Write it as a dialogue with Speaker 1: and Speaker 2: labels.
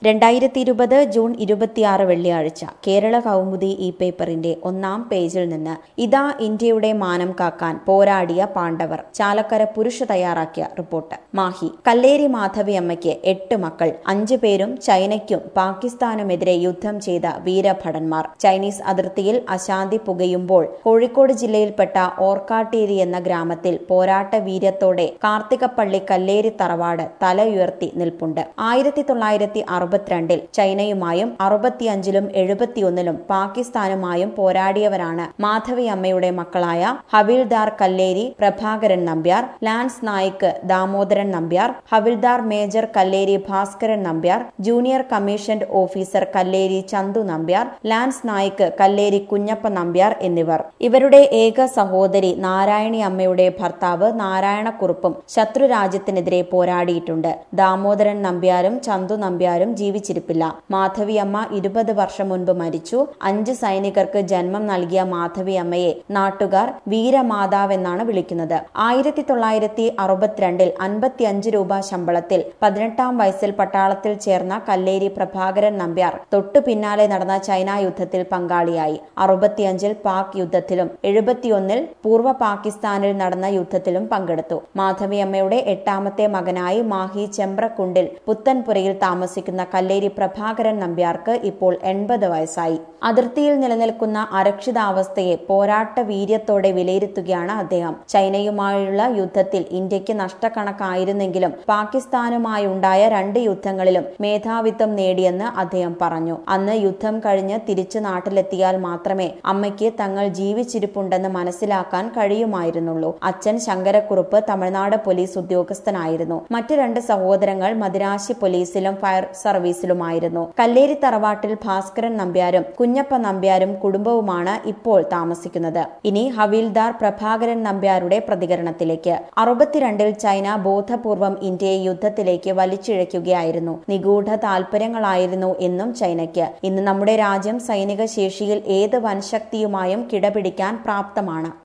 Speaker 1: രണ്ടായിരത്തി ഇരുപത് ജൂൺ ഇരുപത്തിയാറ് വെള്ളിയാഴ്ച കേരള കൗമുദി ഈ പേപ്പറിന്റെ ഒന്നാം പേജിൽ നിന്ന് ഇതാ ഇന്ത്യയുടെ മാനം കാക്കാൻ പോരാടിയ പാണ്ഡവർ ചാലക്കര പുരുഷ തയ്യാറാക്കിയ റിപ്പോർട്ട് മാഹി കല്ലേരി മാധവിയമ്മയ്ക്ക് എട്ട് മക്കൾ അഞ്ചു പേരും ചൈനയ്ക്കും പാകിസ്ഥാനുമെതിരെ യുദ്ധം ചെയ്ത വീരഭടന്മാർ ചൈനീസ് അതിർത്തിയിൽ അശാന്തി പുകയുമ്പോൾ കോഴിക്കോട് ജില്ലയിൽപ്പെട്ട ഓർക്കാട്ടേരി എന്ന ഗ്രാമത്തിൽ പോരാട്ട വീര്യത്തോടെ കാർത്തികപ്പള്ളി കല്ലേരി തറവാട് തല ഉയർത്തി നിൽപ്പുണ്ട് ആയിരത്തി തൊള്ളായിരത്തി അറുപത്തിരണ്ടിൽ ചൈനയുമായും അറുപത്തിയഞ്ചിലും എഴുപത്തിയൊന്നിലും പാകിസ്ഥാനുമായും പോരാടിയവരാണ് മാധവി അമ്മയുടെ മക്കളായ havildar Kalleri Prabhakaran Nambiar lance naik Damodaran Nambiar havildar major Kalleri Bhaskaran Nambiar junior commissioned officer Kalleri Chandu Nambiar lance naik Kalleri Kunhappa Nambiar എന്നിവർ ഇവരുടെ ഏക സഹോദരി നാരായണി അമ്മയുടെ ഭർത്താവ് നാരായണക്കുറുപ്പും ശത്രുരാജ്യത്തിനെതിരെ പോരാടിയിട്ടുണ്ട് ദാമോദരൻ നമ്പ്യാരും ചന്തു നമ്പ്യാരും ജീവിച്ചിരിപ്പില്ല മാധവിയമ്മ ഇരുപത് വർഷം മുൻപ് മരിച്ചു അഞ്ച് സൈനികർക്ക് ജന്മം നൽകിയ മാധവിയമ്മയെ നാട്ടുകാർ വീരമാതാവെന്നാണ് വിളിക്കുന്നത് ആയിരത്തി തൊള്ളായിരത്തി അറുപത്തിരണ്ടിൽ അൻപത്തിയഞ്ച് രൂപ ശമ്പളത്തിൽ പതിനെട്ടാം വയസ്സിൽ പട്ടാളത്തിൽ ചേർന്ന കല്ലേരി പ്രഭാകരൻ നമ്പ്യാർ തൊട്ടു പിന്നാലെ നടന്ന ചൈന യുദ്ധത്തിൽ പങ്കാളിയായി അറുപത്തിയഞ്ചിൽ പാക് യുദ്ധത്തിലും എഴുപത്തിയൊന്നിൽ പൂർവ്വ പാകിസ്ഥാനിൽ നടന്ന യുദ്ധത്തിലും പങ്കെടുത്തു മാധവിയമ്മയുടെ എട്ടാമത്തെ മകനായി മാഹി ചെമ്പ്രക്കുണ്ടിൽ പുത്തൻപുരയിൽ താമസിക്കുന്ന കല്ലേരി പ്രഭാകരൻ നമ്പ്യാർക്ക് ഇപ്പോൾ എൺപത് വയസ്സായി അതിർത്തിയിൽ നിലനിൽക്കുന്ന അരക്ഷിതാവസ്ഥയെ പോരാട്ട വീര്യത്തോടെ വിലയിരുത്തുകയാണ് അദ്ദേഹം ചൈനയുമായുള്ള യുദ്ധത്തിൽ ഇന്ത്യക്ക് നഷ്ടക്കണക്കായിരുന്നെങ്കിലും പാകിസ്ഥാനുമായുണ്ടായ രണ്ട് യുദ്ധങ്ങളിലും മേധാവിത്വം നേടിയെന്ന് അദ്ദേഹം പറഞ്ഞു അന്ന് യുദ്ധം കഴിഞ്ഞ് തിരിച്ചു നാട്ടിലെത്തിയാൽ മാത്രമേ അമ്മയ്ക്ക് തങ്ങൾ ജീവിച്ചിരിപ്പുണ്ടെന്ന് മനസ്സിലാക്കാൻ കഴിയുമായിരുന്നുള്ളൂ അച്ഛൻ ശങ്കരക്കുറുപ്പ് തമിഴ്നാട് പോലീസ് ഉദ്യോഗസ്ഥനായിരുന്നു മറ്റു രണ്ട് സഹോദരങ്ങൾ മദിരാശി പോലീസിലും ഫയർ സർവീസിലുമായിരുന്നു കല്ലേരി തറവാട്ടിൽ ഭാസ്കരൻ നമ്പ്യാരും കുഞ്ഞപ്പ നമ്പ്യാരും കുടുംബവുമാണ് ഇപ്പോൾ താമസിക്കുന്നത് ഇനി ഹവീൽദാർ പ്രഭാകരൻ നമ്പ്യാരുടെ പ്രതികരണത്തിലേക്ക് അറുപത്തിരണ്ടിൽ ചൈന ബോധപൂർവം ഇന്ത്യയെ യുദ്ധത്തിലേക്ക് വലിച്ചിഴയ്ക്കുകയായിരുന്നു നിഗൂഢ താൽപര്യങ്ങളായിരുന്നു എന്നും ചൈനയ്ക്ക് ഇന്ന് നമ്മുടെ രാജ്യം സൈനിക ശേഷിയിൽ ഏത് വൻശക്തിയുമായും കിടപിടിക്കാൻ പ്രാപ്തമാണ്